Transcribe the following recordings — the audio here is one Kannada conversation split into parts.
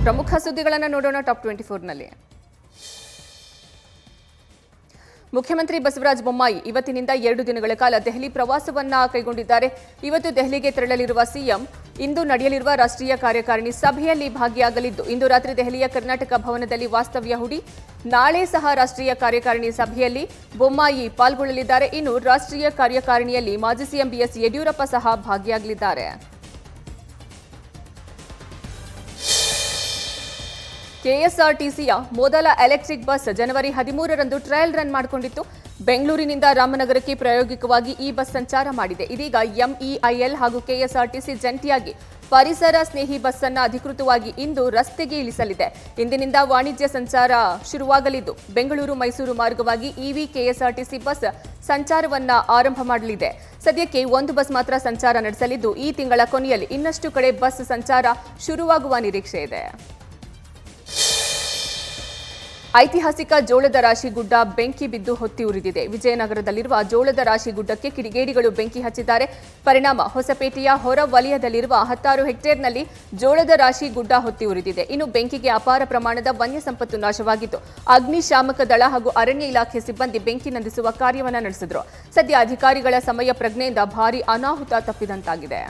ಪ್ರಮುಖ ಸುದ್ದಿಗಳನ್ನು ನೋಡೋಣ ಟಾಪ್ ಟ್ವೆಂಟಿ ಫೋರ್ನಲ್ಲಿ ಮುಖ್ಯಮಂತ್ರಿ ಬಸವರಾಜ ಬೊಮ್ಮಾಯಿ ಇವತ್ತಿನಿಂದ ಎರಡು ದಿನಗಳ ಕಾಲ ದೆಹಲಿ ಪ್ರವಾಸವನ್ನ ಕೈಗೊಂಡಿದ್ದಾರೆ ಇವತ್ತು ದೆಹಲಿಗೆ ತೆರಳಲಿರುವ ಸಿಎಂ ಇಂದು ನಡೆಯಲಿರುವ ರಾಷ್ಟ್ರೀಯ ಕಾರ್ಯಕಾರಿಣಿ ಸಭೆಯಲ್ಲಿ ಭಾಗಿಯಾಗಲಿದ್ದು ಇಂದು ರಾತ್ರಿ ದೆಹಲಿಯ ಕರ್ನಾಟಕ ಭವನದಲ್ಲಿ ವಾಸ್ತವ್ಯ ಹೂಡಿ ನಾಳೆ ಸಹ ರಾಷ್ಟ್ರೀಯ ಕಾರ್ಯಕಾರಿಣಿ ಸಭೆಯಲ್ಲಿ ಬೊಮ್ಮಾಯಿ ಪಾಲ್ಗೊಳ್ಳಲಿದ್ದಾರೆ ಇನ್ನು ರಾಷ್ಟ್ರೀಯ ಕಾರ್ಯಕಾರಿಣಿಯಲ್ಲಿ ಮಾಜಿ ಸಿಎಂ ಬಿಎಸ್ ಯಡಿಯೂರಪ್ಪ ಸಹ ಭಾಗಿಯಾಗಲಿದ್ದಾರೆ ಕೆಎಸ್ಆರ್ಟಿಸಿಯ ಮೊದಲ ಎಲೆಕ್ಟ್ರಿಕ್ ಬಸ್ ಜನವರಿ ಹದಿಮೂರರಂದು ಟ್ರಯಲ್ ರನ್ ಮಾಡಿಕೊಂಡಿತ್ತು ಬೆಂಗಳೂರಿನಿಂದ ರಾಮನಗರಕ್ಕೆ ಪ್ರಾಯೋಗಿಕವಾಗಿ ಈ ಬಸ್ ಸಂಚಾರ ಮಾಡಿದೆ ಇದೀಗ ಎಂಇಐಎಲ್ ಹಾಗೂ ಕೆಎಸ್ಆರ್ಟಿಸಿ ಜಂಟಿಯಾಗಿ ಪರಿಸರ ಸ್ನೇಹಿ ಬಸ್ ಅನ್ನ ಅಧಿಕೃತವಾಗಿ ಇಂದು ರಸ್ತೆಗೆ ಇಳಿಸಲಿದೆ ಇಂದಿನಿಂದ ವಾಣಿಜ್ಯ ಸಂಚಾರ ಶುರುವಾಗಲಿದ್ದು ಬೆಂಗಳೂರು ಮೈಸೂರು ಮಾರ್ಗವಾಗಿ ಇವಿ ಕೆಎಸ್ಆರ್ಟಿಸಿ ಬಸ್ ಸಂಚಾರವನ್ನ ಆರಂಭ ಮಾಡಲಿದೆ ಸದ್ಯಕ್ಕೆ ಒಂದು ಬಸ್ ಮಾತ್ರ ಸಂಚಾರ ನಡೆಸಲಿದ್ದು ಈ ತಿಂಗಳ ಕೊನೆಯಲ್ಲಿ ಇನ್ನಷ್ಟು ಕಡೆ ಬಸ್ ಸಂಚಾರ ಶುರುವಾಗುವ ನಿರೀಕ್ಷೆ ಇದೆ ಐತಿಹಾಸಿಕ ಜೋಳದ ರಾಶಿ ಗುಡ್ಡ ಬೆಂಕಿ ಬಿದ್ದು ಹೊತ್ತಿ ಉರಿದಿದೆ ವಿಜಯನಗರದಲ್ಲಿರುವ ಜೋಳದ ರಾಶಿ ಗುಡ್ಡಕ್ಕೆ ಕಿಡಿಗೇಡಿಗಳು ಬೆಂಕಿ ಹಚ್ಚಿದ್ದಾರೆ ಪರಿಣಾಮ ಹೊಸಪೇಟೆಯ ಹೊರ ವಲಯದಲ್ಲಿರುವ ಹತ್ತಾರು ಹೆಕ್ಟೇರ್ನಲ್ಲಿ ಜೋಳದ ರಾಶಿ ಗುಡ್ಡ ಹೊತ್ತಿ ಉರಿದಿದೆ ಇನ್ನು ಬೆಂಕಿಗೆ ಅಪಾರ ಪ್ರಮಾಣದ ವನ್ಯ ಸಂಪತ್ತು ನಾಶವಾಗಿತ್ತು ಅಗ್ನಿಶಾಮಕ ದಳ ಹಾಗೂ ಅರಣ್ಯ ಇಲಾಖೆ ಸಿಬ್ಬಂದಿ ಬೆಂಕಿ ನಂದಿಸುವ ಕಾರ್ಯವನ್ನು ನಡೆಸಿದ್ರು ಸದ್ಯ ಅಧಿಕಾರಿಗಳ ಸಮಯ ಪ್ರಜ್ಞೆಯಿಂದ ಭಾರೀ ಅನಾಹುತ ತಪ್ಪಿದಂತಾಗಿದೆ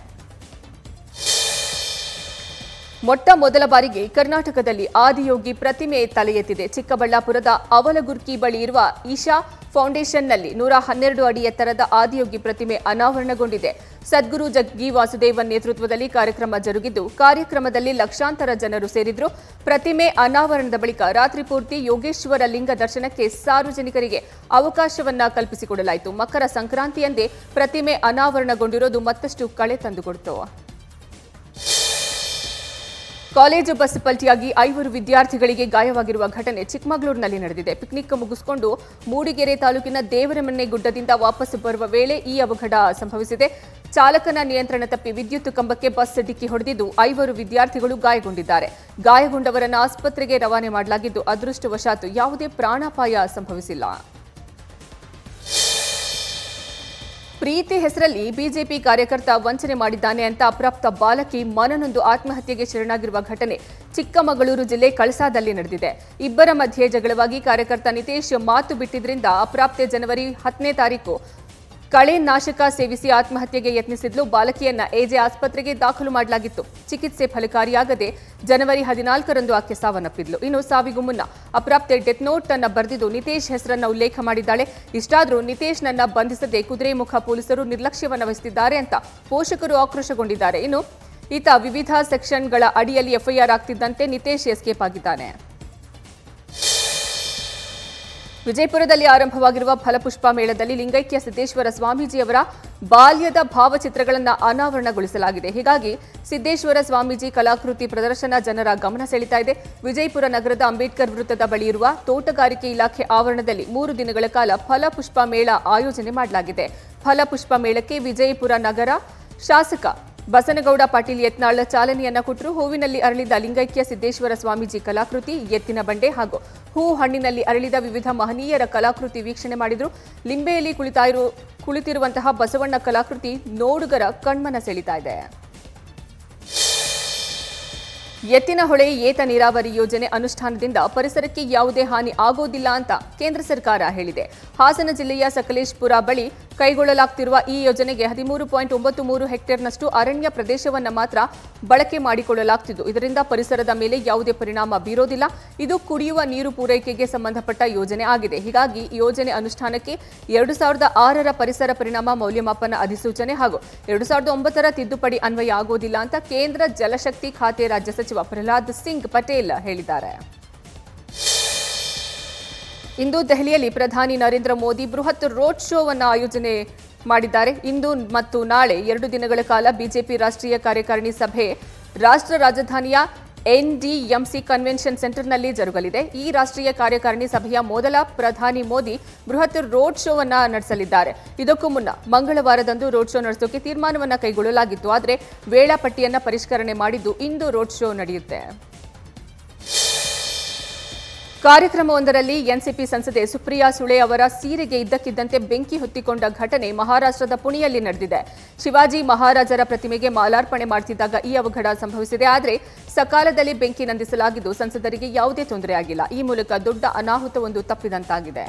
ಮೊಟ್ಟ ಮೊದಲ ಬಾರಿಗೆ ಕರ್ನಾಟಕದಲ್ಲಿ ಆದಿಯೋಗಿ ಪ್ರತಿಮೆ ತಲೆ ಎತ್ತಿದೆ ಚಿಕ್ಕಬಳ್ಳಾಪುರದ ಅವಲಗುರ್ಕಿ ಬಳಿ ಇರುವ ಈಶಾ ಫೌಂಡೇಶನ್ನಲ್ಲಿ ನೂರ ಹನ್ನೆರಡು ಅಡಿ ಎತ್ತರದ ಆದಿಯೋಗಿ ಪ್ರತಿಮೆ ಅನಾವರಣಗೊಂಡಿದೆ ಸದ್ಗುರು ಜಗ್ಗಿ ವಾಸುದೇವನ್ ನೇತೃತ್ವದಲ್ಲಿ ಕಾರ್ಯಕ್ರಮ ಜರುಗಿದ್ದು ಕಾರ್ಯಕ್ರಮದಲ್ಲಿ ಲಕ್ಷಾಂತರ ಜನರು ಸೇರಿದ್ರು ಪ್ರತಿಮೆ ಅನಾವರಣದ ಬಳಿಕ ರಾತ್ರಿ ಪೂರ್ತಿ ಯೋಗೇಶ್ವರ ಲಿಂಗ ದರ್ಶನಕ್ಕೆ ಸಾರ್ವಜನಿಕರಿಗೆ ಅವಕಾಶವನ್ನ ಕಲ್ಪಿಸಿಕೊಡಲಾಯಿತು ಮಕರ ಸಂಕ್ರಾಂತಿಯಂದೇ ಪ್ರತಿಮೆ ಅನಾವರಣಗೊಂಡಿರೋದು ಮತ್ತಷ್ಟು ಕಳೆ ತಂದುಕೊಡ್ತು ಕಾಲೇಜು ಬಸ್ ಪಲ್ಟಿಯಾಗಿ ಐವರು ವಿದ್ಯಾರ್ಥಿಗಳಿಗೆ ಗಾಯವಾಗಿರುವ ಘಟನೆ ಚಿಕ್ಕಮಗಳೂರಿನಲ್ಲಿ ನಡೆದಿದೆ ಪಿಕ್ನಿಕ್ ಮುಗಿಸಿಕೊಂಡು ಮೂಡಿಗೆರೆ ತಾಲೂಕಿನ ದೇವರಮನೆ ಗುಡ್ಡದಿಂದ ವಾಪಸ್ ಬರುವ ವೇಳೆ ಈ ಅವಘಡ ಸಂಭವಿಸಿದೆ ಚಾಲಕನ ನಿಯಂತ್ರಣ ತಪ್ಪಿ ವಿದ್ಯುತ್ ಕಂಬಕ್ಕೆ ಬಸ್ ಡಿಕ್ಕಿ ಹೊಡೆದಿದ್ದು ಐವರು ವಿದ್ಯಾರ್ಥಿಗಳು ಗಾಯಗೊಂಡಿದ್ದಾರೆ ಗಾಯಗೊಂಡವರನ್ನು ಆಸ್ಪತ್ರೆಗೆ ರವಾನೆ ಮಾಡಲಾಗಿದ್ದು ಅದೃಷ್ಟವಶಾತ್ ಯಾವುದೇ ಪ್ರಾಣಾಪಾಯ ಸಂಭವಿಸಿಲ್ಲ ಪ್ರೀತಿ ಹೆಸರಲ್ಲಿ ಬಿಜೆಪಿ ಕಾರ್ಯಕರ್ತ ವಂಚನೆ ಮಾಡಿದ್ದಾನೆ ಅಂತ ಅಪ್ರಾಪ್ತ ಬಾಲಕಿ ಮನನೊಂದು ಆತ್ಮಹತ್ಯೆಗೆ ಶರಣಾಗಿರುವ ಘಟನೆ ಚಿಕ್ಕಮಗಳೂರು ಜಿಲ್ಲೆ ಕಳಸಾದಲ್ಲಿ ನಡೆದಿದೆ ಇಬ್ಬರ ಮಧ್ಯೆ ಜಗಳವಾಗಿ ಕಾರ್ಯಕರ್ತ ನಿತೇಶ್ ಮಾತು ಬಿಟ್ಟಿದ್ರಿಂದ ಅಪ್ರಾಪ್ತೆ ಜನವರಿ ಹತ್ತನೇ ತಾರೀಕು ಕಳೆ ನಾಶಕ ಸೇವಿಸಿ ಆತ್ಮಹತ್ಯೆಗೆ ಯತ್ನಿಸಿದ್ಲು ಬಾಲಕಿಯನ್ನ ಎಜೆ ಆಸ್ಪತ್ರೆಗೆ ದಾಖಲು ಮಾಡಲಾಗಿತ್ತು ಚಿಕಿತ್ಸೆ ಫಲಕಾರಿಯಾಗದೆ ಜನವರಿ ಹದಿನಾಲ್ಕರಂದು ಆಕೆ ಸಾವನ್ನಪ್ಪಿದ್ಲು ಇನ್ನು ಸಾವಿಗೂ ಮುನ್ನ ಅಪ್ರಾಪ್ತೆ ಡೆತ್ ನೋಟ್ ಅನ್ನ ಬರೆದಿದ್ದು ನಿತೇಶ್ ಹೆಸರನ್ನ ಉಲ್ಲೇಖ ಮಾಡಿದ್ದಾಳೆ ಇಷ್ಟಾದರೂ ನಿತೇಶ್ನನ್ನ ಬಂಧಿಸದೆ ಕುದುರೆಮುಖ ಪೊಲೀಸರು ನಿರ್ಲಕ್ಷ್ಯವನ್ನ ವಹಿಸುತ್ತಿದ್ದಾರೆ ಅಂತ ಪೋಷಕರು ಆಕ್ರೋಶಗೊಂಡಿದ್ದಾರೆ ಇನ್ನು ಈತ ವಿವಿಧ ಸೆಕ್ಷನ್ಗಳ ಅಡಿಯಲ್ಲಿ ಎಫ್ಐಆರ್ ಆಗ್ತಿದ್ದಂತೆ ನಿತೇಶ್ ಎಸ್ಕೇಪ್ ಆಗಿದ್ದಾನೆ ವಿಜಯಪುರದಲ್ಲಿ ಆರಂಭವಾಗಿರುವ ಫಲಪುಷ್ಪ ಮೇಳದಲ್ಲಿ ಲಿಂಗೈಕ್ಯ ಸಿದ್ದೇಶ್ವರ ಸ್ವಾಮೀಜಿಯವರ ಬಾಲ್ಯದ ಭಾವಚಿತ್ರಗಳನ್ನು ಅನಾವರಣಗೊಳಿಸಲಾಗಿದೆ ಹೀಗಾಗಿ ಸಿದ್ದೇಶ್ವರ ಸ್ವಾಮೀಜಿ ಕಲಾಕೃತಿ ಪ್ರದರ್ಶನ ಜನರ ಗಮನ ಸೆಳೀತಾ ಇದೆ ವಿಜಯಪುರ ನಗರದ ಅಂಬೇಡ್ಕರ್ ವೃತ್ತದ ಬಳಿ ಇರುವ ತೋಟಗಾರಿಕೆ ಇಲಾಖೆ ಆವರಣದಲ್ಲಿ ಮೂರು ದಿನಗಳ ಕಾಲ ಫಲಪುಷ್ಪ ಮೇಳ ಆಯೋಜನೆ ಮಾಡಲಾಗಿದೆ ಫಲಪುಷ್ಪ ಮೇಳಕ್ಕೆ ವಿಜಯಪುರ ನಗರ ಶಾಸಕ ಬಸನಗೌಡ ಪಾಟೀಲ್ ಯತ್ನಾಳ್ ಚಾಲನೆಯನ್ನ ಕೊಟ್ಟರು ಹೂವಿನಲ್ಲಿ ಅರಳಿದ ಲಿಂಗೈಕ್ಯ ಸಿದ್ದೇಶ್ವರ ಸ್ವಾಮೀಜಿ ಕಲಾಕೃತಿ ಎತ್ತಿನ ಬಂಡೆ ಹಾಗೂ ಹೂ ಹಣ್ಣಿನಲ್ಲಿ ಅರಳಿದ ವಿವಿಧ ಮಹನೀಯರ ಕಲಾಕೃತಿ ವೀಕ್ಷಣೆ ಮಾಡಿದ್ರು ಲಿಂಬೆಯಲ್ಲಿ ಕುಳಿತಾ ಇರು ಕುಳಿತಿರುವಂತಹ ಬಸವಣ್ಣ ಕಲಾಕೃತಿ ನೋಡುಗರ ಕಣ್ಮನ ಸೆಳೀತಾ ಇದೆ ಎತ್ತಿನಹೊಳೆ ಏತ ನೀರಾವರಿ ಯೋಜನೆ ಅನುಷ್ಠಾನದಿಂದ ಪರಿಸರಕ್ಕೆ ಯಾವುದೇ ಹಾನಿ ಆಗೋದಿಲ್ಲ ಅಂತ ಕೇಂದ್ರ ಸರ್ಕಾರ ಹೇಳಿದೆ ಹಾಸನ ಜಿಲ್ಲೆಯ ಸಕಲೇಶ್ಪುರ ಬಳಿ ಕೈಗೊಳ್ಳಲಾಗ್ತಿರುವ ಈ ಯೋಜನೆಗೆ ಹದಿಮೂರು ಪಾಯಿಂಟ್ ಒಂಬತ್ತು ಮೂರು ಹೆಕ್ಟೇರ್ನಷ್ಟು ಅರಣ್ಯ ಪ್ರದೇಶವನ್ನು ಮಾತ್ರ ಬಳಕೆ ಮಾಡಿಕೊಳ್ಳಲಾಗ್ತಿದ್ದು ಇದರಿಂದ ಪರಿಸರದ ಮೇಲೆ ಯಾವುದೇ ಪರಿಣಾಮ ಬೀರೋದಿಲ್ಲ ಇದು ಕುಡಿಯುವ ನೀರು ಪೂರೈಕೆಗೆ ಸಂಬಂಧಪಟ್ಟ ಯೋಜನೆ ಆಗಿದೆ ಹೀಗಾಗಿ ಈ ಯೋಜನೆ ಅನುಷ್ಠಾನಕ್ಕೆ ಎರಡು ಸಾವಿರದ ಆರರ ಪರಿಸರ ಪರಿಣಾಮ ಮೌಲ್ಯಮಾಪನ ಅಧಿಸೂಚನೆ ಹಾಗೂ ಎರಡು ಸಾವಿರದ ಒಂಬತ್ತರ ತಿದ್ದುಪಡಿ ಅನ್ವಯ ಆಗೋದಿಲ್ಲ ಅಂತ ಕೇಂದ್ರ ಜಲಶಕ್ತಿ ಖಾತೆ ರಾಜ್ಯ ಸಚಿವ ಪ್ರಹ್ಲಾದ್ ಸಿಂಗ್ ಪಟೇಲ್ ಹೇಳಿದ್ದಾರೆ ಇಂದು ದೆಹಲಿಯಲ್ಲಿ ಪ್ರಧಾನಿ ನರೇಂದ್ರ ಮೋದಿ ಬೃಹತ್ ರೋಡ್ ಶೋವನ್ನು ಆಯೋಜನೆ ಮಾಡಿದ್ದಾರೆ ಇಂದು ಮತ್ತು ನಾಳೆ ಎರಡು ದಿನಗಳ ಕಾಲ ಬಿಜೆಪಿ ರಾಷ್ಟ್ರೀಯ ಕಾರ್ಯಕಾರಿಣಿ ಸಭೆ ರಾಷ್ಟ್ರ ರಾಜಧಾನಿಯ ಎನ್ಡಿಎಂಸಿ ಕನ್ವೆನ್ಷನ್ ಸೆಂಟರ್ನಲ್ಲಿ ಜರುಗಲಿದೆ ಈ ರಾಷ್ಟ್ರೀಯ ಕಾರ್ಯಕಾರಿಣಿ ಸಭೆಯ ಮೊದಲ ಪ್ರಧಾನಿ ಮೋದಿ ಬೃಹತ್ ರೋಡ್ ಶೋವನ್ನ ನಡೆಸಲಿದ್ದಾರೆ ಇದಕ್ಕೂ ಮುನ್ನ ಮಂಗಳವಾರದಂದು ರೋಡ್ ಶೋ ನಡೆಸೋಕೆ ತೀರ್ಮಾನವನ್ನ ಕೈಗೊಳ್ಳಲಾಗಿತ್ತು ಆದರೆ ವೇಳಾಪಟ್ಟಿಯನ್ನ ಪರಿಷ್ಕರಣೆ ಮಾಡಿದ್ದು ಇಂದು ರೋಡ್ ಶೋ ನಡೆಯುತ್ತೆ ಕಾರ್ಯಕ್ರಮವೊಂದರಲ್ಲಿ ಎನ್ಸಿಪಿ ಸಂಸದೆ ಸುಪ್ರಿಯಾ ಸುಳೆ ಅವರ ಸೀರೆಗೆ ಇದ್ದಕ್ಕಿದ್ದಂತೆ ಬೆಂಕಿ ಹೊತ್ತಿಕೊಂಡ ಘಟನೆ ಮಹಾರಾಷ್ಟ್ರದ ಪುಣೆಯಲ್ಲಿ ನಡೆದಿದೆ ಶಿವಾಜಿ ಮಹಾರಾಜರ ಪ್ರತಿಮೆಗೆ ಮಾಲಾರ್ಪಣೆ ಮಾಡ್ತಿದ್ದಾಗ ಈ ಅವಘಡ ಸಂಭವಿಸಿದೆ ಆದರೆ ಸಕಾಲದಲ್ಲಿ ಬೆಂಕಿ ನಂದಿಸಲಾಗಿದ್ದು ಸಂಸದರಿಗೆ ಯಾವುದೇ ತೊಂದರೆ ಆಗಿಲ್ಲ ಈ ಮೂಲಕ ದೊಡ್ಡ ಅನಾಹುತವೊಂದು ತಪ್ಪಿದಂತಾಗಿದೆ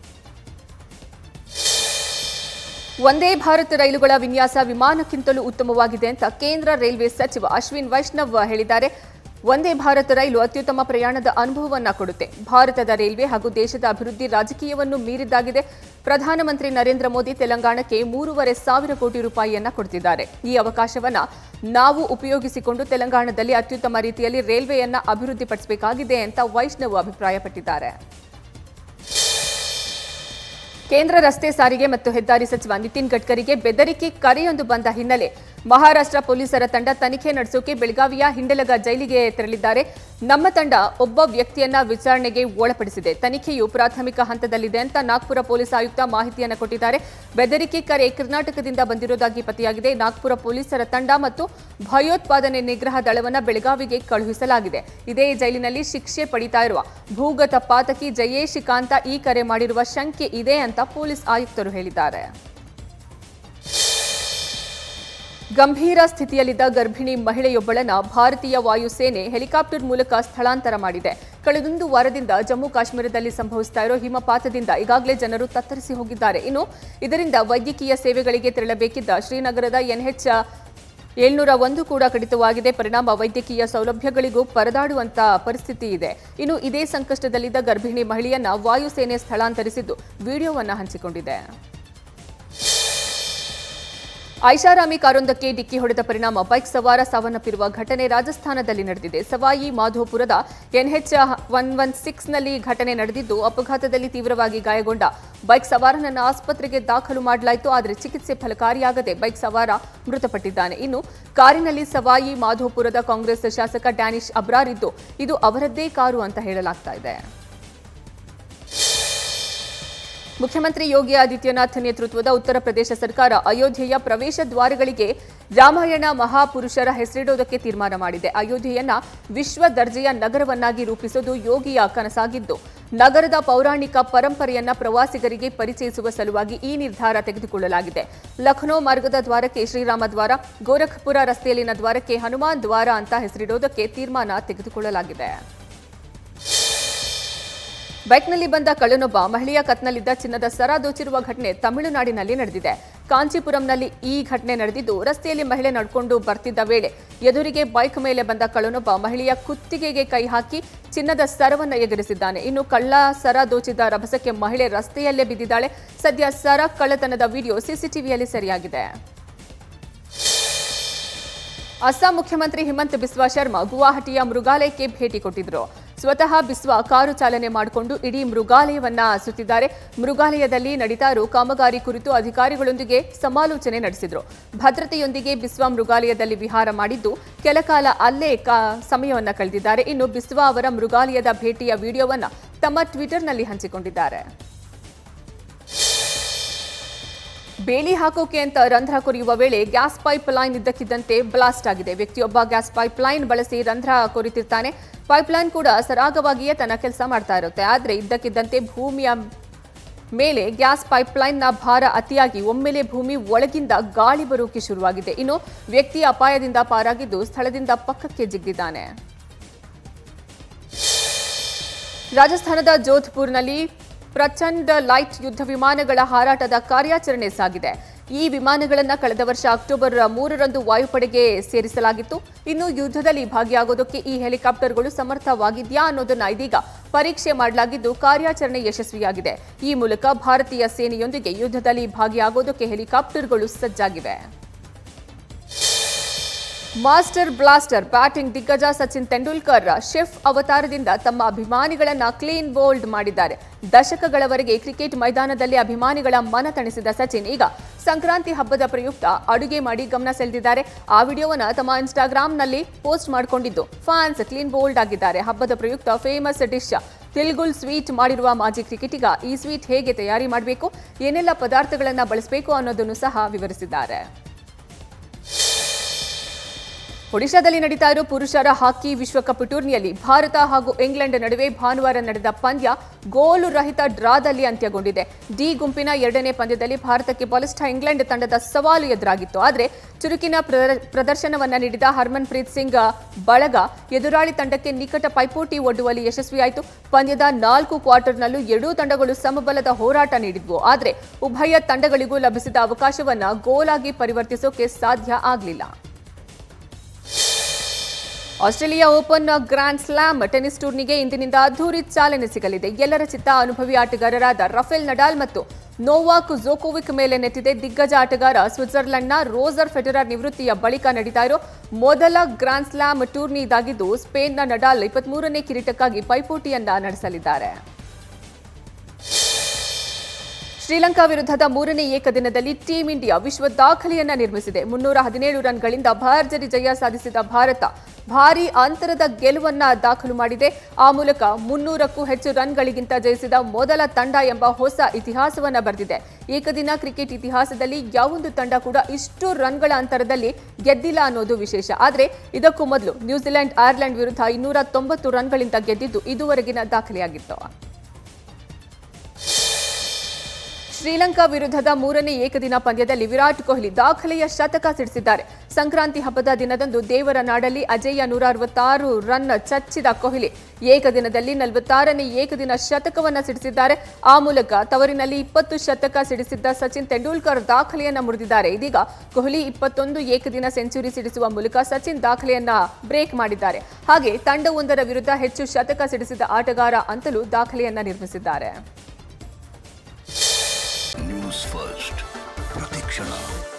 ಒಂದೇ ಭಾರತ್ ರೈಲುಗಳ ವಿನ್ಯಾಸ ವಿಮಾನಕ್ಕಿಂತಲೂ ಉತ್ತಮವಾಗಿದೆ ಅಂತ ಕೇಂದ್ರ ರೈಲ್ವೆ ಸಚಿವ ಅಶ್ವಿನ್ ವೈಷ್ಣವ್ ಹೇಳಿದ್ದಾರೆ ಒಂದೇ ಭಾರತ್ ರೈಲು ಅತ್ಯುತ್ತಮ ಪ್ರಯಾಣದ ಅನುಭವವನ್ನ ಕೊಡುತ್ತೆ ಭಾರತದ ರೈಲ್ವೆ ಹಾಗೂ ದೇಶದ ಅಭಿವೃದ್ಧಿ ರಾಜಕೀಯವನ್ನು ಮೀರಿದ್ದಾಗಿದೆ ಪ್ರಧಾನಮಂತ್ರಿ ನರೇಂದ್ರ ಮೋದಿ ತೆಲಂಗಾಣಕ್ಕೆ ಮೂರುವರೆ ಸಾವಿರ ಕೋಟಿ ರೂಪಾಯಿಯನ್ನ ಕೊಡ್ತಿದ್ದಾರೆ ಈ ಅವಕಾಶವನ್ನ ನಾವು ಉಪಯೋಗಿಸಿಕೊಂಡು ತೆಲಂಗಾಣದಲ್ಲಿ ಅತ್ಯುತ್ತಮ ರೀತಿಯಲ್ಲಿ ರೈಲ್ವೆಯನ್ನ ಅಭಿವೃದ್ಧಿಪಡಿಸಬೇಕಾಗಿದೆ ಅಂತ ವೈಷ್ಣವ್ ಅಭಿಪ್ರಾಯಪಟ್ಟಿದ್ದಾರೆ ಕೇಂದ್ರ ರಸ್ತೆ ಸಾರಿಗೆ ಮತ್ತು ಹೆದ್ದಾರಿ ಸಚಿವ ನಿತಿನ್ ಗಡ್ಕರಿಗೆ ಬೆದರಿಕೆ ಕರೆಯೊಂದು ಬಂದ ಹಿನ್ನೆಲೆ ಮಹಾರಾಷ್ಟ್ರ ಪೊಲೀಸರ ತಂಡ ತನಿಖೆ ನಡೆಸೋಕೆ ಬೆಳಗಾವಿಯ ಹಿಂಡಲಗ ಜೈಲಿಗೆ ತೆರಳಿದ್ದಾರೆ ನಮ್ಮ ತಂಡ ಒಬ್ಬ ವ್ಯಕ್ತಿಯನ್ನ ವಿಚಾರಣೆಗೆ ಒಳಪಡಿಸಿದೆ ತನಿಖೆಯು ಪ್ರಾಥಮಿಕ ಹಂತದಲ್ಲಿದೆ ಅಂತ ನಾಗ್ಪುರ ಪೊಲೀಸ್ ಆಯುಕ್ತ ಮಾಹಿತಿಯನ್ನು ಕೊಟ್ಟಿದ್ದಾರೆ ಬೆದರಿಕೆ ಕರೆ ಕರ್ನಾಟಕದಿಂದ ಬಂದಿರೋದಾಗಿ ಪತ್ತೆಯಾಗಿದೆ ನಾಗ್ಪುರ ಪೊಲೀಸರ ತಂಡ ಮತ್ತು ಭಯೋತ್ಪಾದನೆ ನಿಗ್ರಹ ದಳವನ್ನ ಬೆಳಗಾವಿಗೆ ಕಳುಹಿಸಲಾಗಿದೆ ಇದೇ ಜೈಲಿನಲ್ಲಿ ಶಿಕ್ಷೆ ಪಡಿತಾ ಇರುವ ಭೂಗತ ಪಾತಕಿ ಜಯೇಶ್ ಕಾಂತ ಈ ಕರೆ ಮಾಡಿರುವ ಶಂಕೆ ಇದೆ ಅಂತ ಪೊಲೀಸ್ ಆಯುಕ್ತರು ಹೇಳಿದ್ದಾರೆ ಗಂಭೀರ ಸ್ಥಿತಿಯಲ್ಲಿದ್ದ ಗರ್ಭಿಣಿ ಮಹಿಳೆಯೊಬ್ಬಳನ್ನ ಭಾರತೀಯ ವಾಯುಸೇನೆ ಹೆಲಿಕಾಪ್ಟರ್ ಮೂಲಕ ಸ್ಥಳಾಂತರ ಮಾಡಿದೆ ಕಳೆದೊಂದು ವಾರದಿಂದ ಜಮ್ಮು ಕಾಶ್ಮೀರದಲ್ಲಿ ಸಂಭವಿಸ್ತಾ ಇರೋ ಹಿಮಪಾತದಿಂದ ಈಗಾಗಲೇ ಜನರು ತತ್ತರಿಸಿ ಹೋಗಿದ್ದಾರೆ ಇನ್ನು ಇದರಿಂದ ವೈದ್ಯಕೀಯ ಸೇವೆಗಳಿಗೆ ತೆರಳಬೇಕಿದ್ದ ಶ್ರೀನಗರದ ಎನ್ಎಚ್ ಏಳ್ನೂರ ಒಂದು ಕೂಡ ಕಡಿತವಾಗಿದೆ ಪರಿಣಾಮ ವೈದ್ಯಕೀಯ ಸೌಲಭ್ಯಗಳಿಗೂ ಪರದಾಡುವಂತ ಪರಿಸ್ಥಿತಿ ಇದೆ ಇನ್ನು ಇದೇ ಸಂಕಷ್ಟದಲ್ಲಿದ್ದ ಗರ್ಭಿಣಿ ಮಹಿಳೆಯನ್ನ ವಾಯುಸೇನೆ ಸ್ಥಳಾಂತರಿಸಿದ್ದು ವಿಡಿಯೋವನ್ನ ಹಂಚಿಕೊಂಡಿದೆ ಐಷಾರಾಮಿ ಕಾರೊಂದಕ್ಕೆ ಡಿಕ್ಕಿ ಹೊಡೆದ ಪರಿಣಾಮ ಬೈಕ್ ಸವಾರ ಸಾವನ್ನಪ್ಪಿರುವ ಘಟನೆ ರಾಜಸ್ಥಾನದಲ್ಲಿ ನಡೆದಿದೆ ಸವಾಯಿ ಮಾಧೋಪುರದ ಎನ್ಎಚ್ ಒನ್ ಒನ್ ಸಿಕ್ಸ್ನಲ್ಲಿ ಘಟನೆ ನಡೆದಿದ್ದು ಅಪಘಾತದಲ್ಲಿ ತೀವ್ರವಾಗಿ ಗಾಯಗೊಂಡ ಬೈಕ್ ಸವಾರನನ್ನು ಆಸ್ಪತ್ರೆಗೆ ದಾಖಲು ಮಾಡಲಾಯಿತು ಆದರೆ ಚಿಕಿತ್ಸೆ ಫಲಕಾರಿಯಾಗದೆ ಬೈಕ್ ಸವಾರ ಮೃತಪಟ್ಟಿದ್ದಾನೆ ಇನ್ನು ಕಾರಿನಲ್ಲಿ ಸವಾಯಿ ಮಾಧೋಪುರದ ಕಾಂಗ್ರೆಸ್ ಶಾಸಕ ಡ್ಯಾನಿಶ್ ಅಬ್ರಾರ್ ಇದ್ದು ಇದು ಅವರದ್ದೇ ಕಾರು ಅಂತ ಹೇಳಲಾಗ್ತಾ ಇದೆ ಮುಖ್ಯಮಂತ್ರಿ ಯೋಗಿ ಆದಿತ್ಯನಾಥ್ ನೇತೃತ್ವದ ಉತ್ತರ ಪ್ರದೇಶ ಸರ್ಕಾರ ಅಯೋಧ್ಯೆಯ ಪ್ರವೇಶ ದ್ವಾರಗಳಿಗೆ ರಾಮಾಯಣ ಮಹಾಪುರುಷರ ಹೆಸರಿಡೋದಕ್ಕೆ ತೀರ್ಮಾನ ಮಾಡಿದೆ ಅಯೋಧ್ಯೆಯನ್ನ ವಿಶ್ವ ದರ್ಜೆಯ ನಗರವನ್ನಾಗಿ ರೂಪಿಸೋದು ಯೋಗಿಯ ಕನಸಾಗಿದ್ದು ನಗರದ ಪೌರಾಣಿಕ ಪರಂಪರೆಯನ್ನ ಪ್ರವಾಸಿಗರಿಗೆ ಪರಿಚಯಿಸುವ ಸಲುವಾಗಿ ಈ ನಿರ್ಧಾರ ತೆಗೆದುಕೊಳ್ಳಲಾಗಿದೆ ಲಖನೌ ಮಾರ್ಗದ ದ್ವಾರಕ್ಕೆ ಶ್ರೀರಾಮ ದ್ವಾರ ಗೋರಖ್ಪುರ ರಸ್ತೆಯಲ್ಲಿನ ದ್ವಾರಕ್ಕೆ ಹನುಮಾನ್ ದ್ವಾರ ಅಂತ ಹೆಸರಿಡೋದಕ್ಕೆ ತೀರ್ಮಾನ ತೆಗೆದುಕೊಳ್ಳಲಾಗಿದೆ ಬೈಕ್ನಲ್ಲಿ ಬಂದ ಕಳ್ಳನೊಬ್ಬ ಮಹಿಳೆಯ ಕತ್ನಲ್ಲಿದ್ದ ಚಿನ್ನದ ಸರ ದೋಚಿರುವ ಘಟನೆ ತಮಿಳುನಾಡಿನಲ್ಲಿ ನಡೆದಿದೆ ಕಾಂಚೀಪುರಂನಲ್ಲಿ ಈ ಘಟನೆ ನಡೆದಿದ್ದು ರಸ್ತೆಯಲ್ಲಿ ಮಹಿಳೆ ನಡ್ಕೊಂಡು ಬರ್ತಿದ್ದ ವೇಳೆ ಎದುರಿಗೆ ಬೈಕ್ ಮೇಲೆ ಬಂದ ಕಳ್ಳನೊಬ್ಬ ಮಹಿಳೆಯ ಕುತ್ತಿಗೆಗೆ ಕೈ ಹಾಕಿ ಚಿನ್ನದ ಸರವನ್ನು ಎಗರಿಸಿದ್ದಾನೆ ಇನ್ನು ಕಳ್ಳ ಸರ ದೋಚಿದ ರಭಸಕ್ಕೆ ಮಹಿಳೆ ರಸ್ತೆಯಲ್ಲೇ ಬಿದ್ದಿದ್ದಾಳೆ ಸದ್ಯ ಸರ ಕಳ್ಳತನದ ವಿಡಿಯೋ ಸಿಸಿಟಿವಿಯಲ್ಲಿ ಸೆರೆಯಾಗಿದೆ ಅಸ್ಸಾಂ ಮುಖ್ಯಮಂತ್ರಿ ಹಿಮಂತ್ ಬಿಸ್ವಾ ಶರ್ಮಾ ಗುವಾಹಟಿಯ ಮೃಗಾಲಯಕ್ಕೆ ಭೇಟಿ ಕೊಟ್ಟಿದ್ರು ಸ್ವತಃ ಬಿಸ್ವಾ ಕಾರು ಚಾಲನೆ ಮಾಡಿಕೊಂಡು ಇಡೀ ಮೃಗಾಲಯವನ್ನ ಸುತ್ತಿದ್ದಾರೆ ಮೃಗಾಲಯದಲ್ಲಿ ನಡೀತಾ ಇರೋ ಕಾಮಗಾರಿ ಕುರಿತು ಅಧಿಕಾರಿಗಳೊಂದಿಗೆ ಸಮಾಲೋಚನೆ ನಡೆಸಿದ್ರು ಭದ್ರತೆಯೊಂದಿಗೆ ಬಿಸ್ವಾ ಮೃಗಾಲಯದಲ್ಲಿ ವಿಹಾರ ಮಾಡಿದ್ದು ಕೆಲಕಾಲ ಅಲ್ಲೇ ಕಾ ಸಮಯವನ್ನ ಕಳೆದಿದ್ದಾರೆ ಇನ್ನು ಬಿಸ್ವಾ ಅವರ ಮೃಗಾಲಯದ ಭೇಟಿಯ ವಿಡಿಯೋವನ್ನ ತಮ್ಮ ಟ್ವಿಟರ್ನಲ್ಲಿ ಹಂಚಿಕೊಂಡಿದ್ದಾರೆ ಬೇಲಿ ಹಾಕೋಕೆ ಅಂತ ರಂಧ್ರ ಕೊರೆಯುವ ವೇಳೆ ಗ್ಯಾಸ್ ಪೈಪ್ ಲೈನ್ ಇದ್ದಕ್ಕಿದ್ದಂತೆ ಬ್ಲಾಸ್ಟ್ ಆಗಿದೆ ವ್ಯಕ್ತಿಯೊಬ್ಬ ಗ್ಯಾಸ್ ಪೈಪ್ ಲೈನ್ ಬಳಸಿ ರಂಧ್ರ ಕೊರಿತಿರ್ತಾನೆ ಪೈಪ್ ಲೈನ್ ಕೂಡ ಸರಾಗವಾಗಿಯೇ ತನ್ನ ಕೆಲಸ ಮಾಡ್ತಾ ಇರುತ್ತೆ ಆದರೆ ಇದ್ದಕ್ಕಿದ್ದಂತೆ ಭೂಮಿಯ ಮೇಲೆ ಗ್ಯಾಸ್ ಪೈಪ್ ಲೈನ್ನ ಭಾರ ಅತಿಯಾಗಿ ಒಮ್ಮೆಲೆ ಭೂಮಿ ಒಳಗಿಂದ ಗಾಳಿ ಬರೋಕೆ ಶುರುವಾಗಿದೆ ಇನ್ನು ವ್ಯಕ್ತಿ ಅಪಾಯದಿಂದ ಪಾರಾಗಿದ್ದು ಸ್ಥಳದಿಂದ ಪಕ್ಕಕ್ಕೆ ಜಿಗ್ಗಿದ್ದಾನೆ ರಾಜಸ್ಥಾನದ ಜೋಧ್ಪುರ್ನಲ್ಲಿ ಪ್ರಚಂಡ ಲೈಟ್ ಯುದ್ಧ ವಿಮಾನಗಳ ಹಾರಾಟದ ಕಾರ್ಯಾಚರಣೆ ಸಾಗಿದೆ ಈ ವಿಮಾನಗಳನ್ನು ಕಳೆದ ವರ್ಷ ಅಕ್ಟೋಬರ್ ಮೂರರಂದು ವಾಯುಪಡೆಗೆ ಸೇರಿಸಲಾಗಿತ್ತು ಇನ್ನು ಯುದ್ಧದಲ್ಲಿ ಭಾಗಿಯಾಗೋದಕ್ಕೆ ಈ ಹೆಲಿಕಾಪ್ಟರ್ಗಳು ಸಮರ್ಥವಾಗಿದೆಯಾ ಅನ್ನೋದನ್ನ ಇದೀಗ ಪರೀಕ್ಷೆ ಮಾಡಲಾಗಿದ್ದು ಕಾರ್ಯಾಚರಣೆ ಯಶಸ್ವಿಯಾಗಿದೆ ಈ ಮೂಲಕ ಭಾರತೀಯ ಸೇನೆಯೊಂದಿಗೆ ಯುದ್ಧದಲ್ಲಿ ಭಾಗಿಯಾಗೋದಕ್ಕೆ ಹೆಲಿಕಾಪ್ಟರ್ಗಳು ಸಜ್ಜಾಗಿವೆ ಮಾಸ್ಟರ್ ಬ್ಲಾಸ್ಟರ್ ಬ್ಯಾಟಿಂಗ್ ದಿಗ್ಗಜ ಸಚಿನ್ ತೆಂಡೂಲ್ಕರ್ ಶೆಫ್ ಅವತಾರದಿಂದ ತಮ್ಮ ಅಭಿಮಾನಿಗಳನ್ನ ಕ್ಲೀನ್ ಬೋಲ್ಡ್ ಮಾಡಿದ್ದಾರೆ ದಶಕಗಳವರೆಗೆ ಕ್ರಿಕೆಟ್ ಮೈದಾನದಲ್ಲಿ ಅಭಿಮಾನಿಗಳ ಮನ ತಣಿಸಿದ ಸಚಿನ್ ಈಗ ಸಂಕ್ರಾಂತಿ ಹಬ್ಬದ ಪ್ರಯುಕ್ತ ಅಡುಗೆ ಮಾಡಿ ಗಮನ ಸೆಳೆದಿದ್ದಾರೆ ಆ ವಿಡಿಯೋವನ್ನ ತಮ್ಮ ಇನ್ಸ್ಟಾಗ್ರಾಂನಲ್ಲಿ ಪೋಸ್ಟ್ ಮಾಡಿಕೊಂಡಿದ್ದು ಫ್ಯಾನ್ಸ್ ಕ್ಲೀನ್ ಬೋಲ್ಡ್ ಆಗಿದ್ದಾರೆ ಹಬ್ಬದ ಪ್ರಯುಕ್ತ ಫೇಮಸ್ ಡಿಶ್ ತಿಲ್ಗುಲ್ ಸ್ವೀಟ್ ಮಾಡಿರುವ ಮಾಜಿ ಕ್ರಿಕೆಟಿಗ ಈ ಸ್ವೀಟ್ ಹೇಗೆ ತಯಾರಿ ಮಾಡಬೇಕು ಏನೆಲ್ಲ ಪದಾರ್ಥಗಳನ್ನು ಬಳಸಬೇಕು ಅನ್ನೋದನ್ನು ಸಹ ವಿವರಿಸಿದ್ದಾರೆ ಒಡಿಶಾದಲ್ಲಿ ನಡೀತಾ ಇರೋ ಪುರುಷರ ಹಾಕಿ ವಿಶ್ವಕಪ್ ಟೂರ್ನಿಯಲ್ಲಿ ಭಾರತ ಹಾಗೂ ಇಂಗ್ಲೆಂಡ್ ನಡುವೆ ಭಾನುವಾರ ನಡೆದ ಪಂದ್ಯ ಗೋಲು ರಹಿತ ಡ್ರಾದಲ್ಲಿ ಅಂತ್ಯಗೊಂಡಿದೆ ಡಿ ಗುಂಪಿನ ಎರಡನೇ ಪಂದ್ಯದಲ್ಲಿ ಭಾರತಕ್ಕೆ ಬಲಿಷ್ಠ ಇಂಗ್ಲೆಂಡ್ ತಂಡದ ಸವಾಲು ಎದುರಾಗಿತ್ತು ಆದರೆ ಚುರುಕಿನ ಪ್ರದರ್- ಪ್ರದರ್ಶನವನ್ನ ನೀಡಿದ ಹರ್ಮನ್ ಪ್ರೀತ್ ಸಿಂಗ್ ಬಳಗ ಎದುರಾಳಿ ತಂಡಕ್ಕೆ ನಿಕಟ ಪೈಪೋಟಿ ಒಡ್ಡುವಲ್ಲಿ ಯಶಸ್ವಿಯಾಯಿತು ಪಂದ್ಯದ ನಾಲ್ಕು ಕ್ವಾರ್ಟರ್ನಲ್ಲೂ ಎರಡೂ ತಂಡಗಳು ಸಮಬಲದ ಹೋರಾಟ ನೀಡಿದ್ವು ಆದರೆ ಉಭಯ ತಂಡಗಳಿಗೂ ಲಭಿಸಿದ ಅವಕಾಶವನ್ನ ಗೋಲಾಗಿ ಪರಿವರ್ತಿಸೋಕೆ ಸಾಧ್ಯ ಆಗಲಿಲ್ಲ Australia Open grand slam tennis ಟೂರ್ನಿಗೆ ಇಂದಿನಿಂದ ಅದ್ಧೂರಿ ಚಾಲನೆ ಸಿಗಲಿದೆ ಎಲ್ಲರ ಚಿತ್ತ ಅನುಭವಿ ಆಟಗಾರರಾದ ರಫೇಲ್ ನಡಾಲ್ ಮತ್ತು ನೋವಾಕ್ ಜೋಕೋವಿಕ್ ಮೇಲೆ ನೆತ್ತಿದೆ ದಿಗ್ಗಜ ಆಟಗಾರ ಸ್ವಿಟ್ಜರ್ಲೆಂಡ್ನ ರೋಜರ್ ಫೆಡರರ್ ನಿವೃತ್ತಿಯ ಬಳಿಕ ನಡೀತಾ ಇರೋ ಮೊದಲ ಗ್ರ್ಯಾಂಡ್ ಸ್ಲಾಮ್ ಟೂರ್ನಿ ಇದಾಗಿದ್ದು ಸ್ಪೇನ್ನ ನಡಾಲ್ ಇಪ್ಪತ್ಮೂರನೇ ಕಿರೀಟಕ್ಕಾಗಿ ಪೈಪೋಟಿಯನ್ನ ನಡೆಸಲಿದ್ದಾರೆ ಶ್ರೀಲಂಕಾ ವಿರುದ್ಧದ ಮೂರನೇ ಏಕದಿನದಲ್ಲಿ ಟೀಂ ಇಂಡಿಯಾ ವಿಶ್ವ ದಾಖಲೆಯನ್ನ ನಿರ್ಮಿಸಿದೆ ಮುನ್ನೂರ ಹದಿನೇಳು ರನ್ಗಳಿಂದ ಭರ್ಜರಿ ಜಯ ಸಾಧಿಸಿದ ಭಾರತ ಭಾರೀ ಅಂತರದ ಗೆಲುವನ್ನ ದಾಖಲು ಮಾಡಿದೆ ಆ ಮೂಲಕ ಮುನ್ನೂರಕ್ಕೂ ಹೆಚ್ಚು ರನ್ಗಳಿಗಿಂತ ಜಯಿಸಿದ ಮೊದಲ ತಂಡ ಎಂಬ ಹೊಸ ಇತಿಹಾಸವನ್ನ ಬರೆದಿದೆ ಏಕದಿನ ಕ್ರಿಕೆಟ್ ಇತಿಹಾಸದಲ್ಲಿ ಯಾವೊಂದು ತಂಡ ಕೂಡ ಇಷ್ಟು ರನ್ಗಳ ಅಂತರದಲ್ಲಿ ಗೆದ್ದಿಲ್ಲ ಅನ್ನೋದು ವಿಶೇಷ ಆದರೆ ಇದಕ್ಕೂ ಮೊದಲು ನ್ಯೂಜಿಲೆಂಡ್ ಐರ್ಲೆಂಡ್ ವಿರುದ್ಧ ಇನ್ನೂರ ತೊಂಬತ್ತು ರನ್ಗಳಿಂದ ಗೆದ್ದಿದ್ದು ಇದುವರೆಗಿನ ದಾಖಲೆಯಾಗಿತ್ತು ಶ್ರೀಲಂಕಾ ವಿರುದ್ಧದ ಮೂರನೇ ಏಕದಿನ ಪಂದ್ಯದಲ್ಲಿ ವಿರಾಟ್ ಕೊಹ್ಲಿ ದಾಖಲೆಯ ಶತಕ ಸಿಡಿಸಿದ್ದಾರೆ ಸಂಕ್ರಾಂತಿ ಹಬ್ಬದ ದಿನದಂದು ದೇವರ ನಾಡಲ್ಲಿ ಅಜೇಯ ನೂರ ಅರವತ್ತಾರು ರನ್ ಚಚ್ಚಿದ ಕೊಹ್ಲಿ ಏಕದಿನದಲ್ಲಿ ನಲವತ್ತಾರನೇ ಏಕದಿನ ಶತಕವನ್ನ ಸಿಡಿಸಿದ್ದಾರೆ ಆ ಮೂಲಕ ತವರಿನಲ್ಲಿ ಇಪ್ಪತ್ತು ಶತಕ ಸಿಡಿಸಿದ್ದ ಸಚಿನ್ ತೆಂಡೂಲ್ಕರ್ ದಾಖಲೆಯನ್ನ ಮುರಿದಿದ್ದಾರೆ ಇದೀಗ ಕೊಹ್ಲಿ ಇಪ್ಪತ್ತೊಂದು ಏಕದಿನ ಸೆಂಚುರಿ ಸಿಡಿಸುವ ಮೂಲಕ ಸಚಿನ್ ದಾಖಲೆಯನ್ನ ಬ್ರೇಕ್ ಮಾಡಿದ್ದಾರೆ ಹಾಗೆ ತಂಡವೊಂದರ ವಿರುದ್ಧ ಹೆಚ್ಚು ಶತಕ ಸಿಡಿಸಿದ ಆಟಗಾರ ಅಂತಲೂ ದಾಖಲೆಯನ್ನ ನಿರ್ಮಿಸಿದ್ದಾರೆ ನ್ಯೂಸ್ ಫಸ್ಟ್ ಪ್ರತಿಕ್ಷಣ